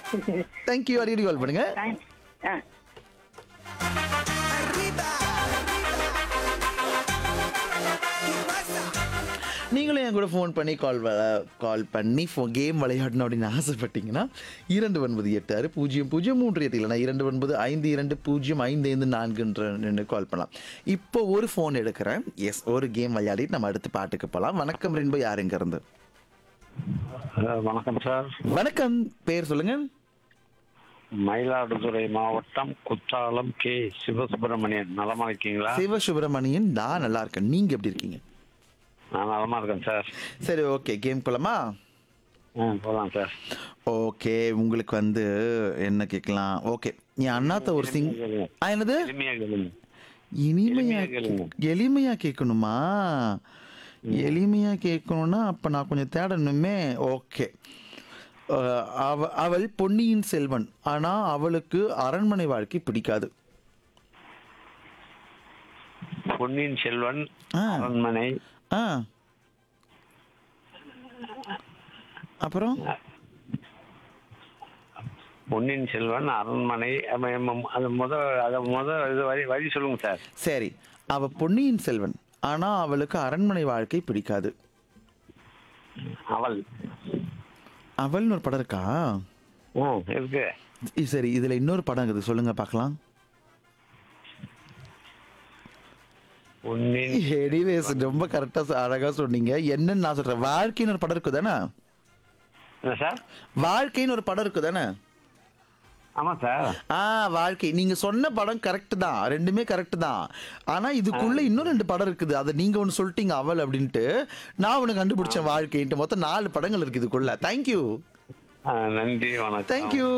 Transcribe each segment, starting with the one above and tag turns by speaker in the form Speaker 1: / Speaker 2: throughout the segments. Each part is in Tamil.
Speaker 1: தேங்க்யூ அடிக்கடி கால் பண்ணுங்க
Speaker 2: தேங்க்ஸ் ஆ
Speaker 1: நீங்களும் என் கூட ஃபோன் பண்ணி கால் கால் பண்ணி ஃபோ கேம் விளையாடணும் அப்படின்னு ஆசைப்பட்டீங்கன்னா இரண்டு ஒன்பது எட்டு ஆறு பூஜ்ஜியம் பூஜ்ஜியம் மூன்று எட்டு இல்லைனா இரண்டு ஒன்பது ஐந்து இரண்டு பூஜ்ஜியம் ஐந்து ஐந்து நான்குன்ற கால் பண்ணலாம் இப்போ ஒரு ஃபோன் எடுக்கிறேன் எஸ் ஒரு கேம் விளையாடிட்டு நம்ம அடுத்து பாட்டுக்கு போகலாம் வணக்கம் ரென்பு யாருங்க இருந்து
Speaker 3: அஹ் வணக்கம் சார்
Speaker 1: வணக்கம் பேர் சொல்லுங்க
Speaker 3: மயிலாடுதுறை மாவட்டம் குத்தாலம் கே சிவசுப்பிரமணியன் நலமா இருக்கீங்களா
Speaker 1: சிவ சுப்பிரமணியன் நான் நல்லா இருக்கேன் நீங்க எப்படி இருக்கீங்க
Speaker 3: நான் நலமா இருக்கேன் சார்
Speaker 1: சரி ஓகே கேம் போலாமா
Speaker 3: ஆ போகலாம் சார்
Speaker 1: ஓகே உங்களுக்கு வந்து என்ன கேட்கலாம் ஓகே என் அண்ணாத்த ஒரு சிங் ஆ, என்னது
Speaker 3: எளிமையா கேளுங்க
Speaker 1: இனிமையா
Speaker 3: எளிமையா கேளுங்க.
Speaker 1: கே- எளிமையா கேட்கணுமா எளிமையா கேட்கணும்னா அப்ப நான் கொஞ்சம் தேடணுமே ஓகே அஹ், அவ அவள் பொன்னியின் செல்வன் ஆனா அவளுக்கு அரண்மனை வாழ்க்கை பிடிக்காது
Speaker 3: பொன்னியின் செல்வன்
Speaker 1: ஆ.
Speaker 3: அரண்மனை
Speaker 1: ஆ அப்புறம்
Speaker 3: பொன்னியின் செல்வன் அரண்மனை அப்ப எம்ம- அது முத அது முத இது வரி வரி சொல்லுங்க சார்
Speaker 1: சரி அவ பொன்னியின் செல்வன் ஆனா அவளுக்கு அரண்மனை வாழ்க்கை பிடிக்காது
Speaker 3: அவள்
Speaker 1: அவள்னு ஒரு படம் இருக்கா
Speaker 3: ஆ இருக்கு
Speaker 1: இ- சரி இதுல இன்னொரு படம் இருக்குது சொல்லுங்க பார்க்கலாம்
Speaker 3: பொன்னியின்
Speaker 1: எனிவேஸ் ரொம்ப கரெக்டா அழகா சொன்னீங்க என்னன்னு நான் சொல்றேன் வாழ்க்கைன்னு ஒரு படம் இருக்கு தானே
Speaker 3: என்ன சார்
Speaker 1: வாழ்க்கைன்னு ஒரு படம் இருக்கு தானே
Speaker 3: ஆமா சார்
Speaker 1: ஆ வாழ்க்கை நீங்க சொன்ன படம் கரெக்ட் தான் ரெண்டுமே கரெக்ட் தான் ஆனா இதுக்குள்ள இன்னும் ரெண்டு படம் இருக்குது அதை நீங்க ஒன்னு சொல்லிட்டீங்க அவள் அப்படின்ட்டு நான் ஒன்னு கண்டுபிடிச்சேன் வாழ்க்கைன்ட்டு மொத்தம் நாலு படங்கள் இருக்கு இதுக்குள்ள தேங்க்யூ
Speaker 3: ஆ, நன்றி வணக்கம்
Speaker 1: தேங்க்யூ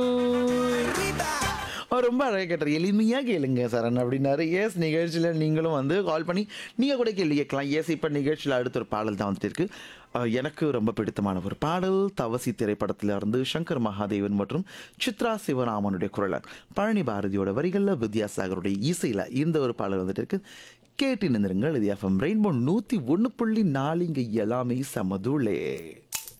Speaker 1: ரொம்ப அழகாக கேட்டார் எளிமையாக கேளுங்க சரண் அப்படின்னாரு எஸ் நிகழ்ச்சியில் நீங்களும் வந்து கால் பண்ணி நீங்கள் கூட கேள்வி கேட்கலாம் எஸ் இப்போ நிகழ்ச்சியில் அடுத்த ஒரு பாடல் தான் வந்துட்டு இருக்கு அஹ், எனக்கு ரொம்ப பிடித்தமான ஒரு பாடல் தவசி திரைப்படத்தில் இருந்து சங்கர் மகாதேவன் மற்றும் சித்ரா சிவராமனுடைய குரலர் பழனி பாரதியோட வரிகளில் வித்யாசாகருடைய இசையில் இந்த ஒரு பாடல் வந்துட்டு இருக்கு கேட்டு நின்றுங்கள் இது எஃப்எம் ரெயின்போ நூற்றி ஒன்று புள்ளி நாலு இங்கே எல்லாமே சமதுளே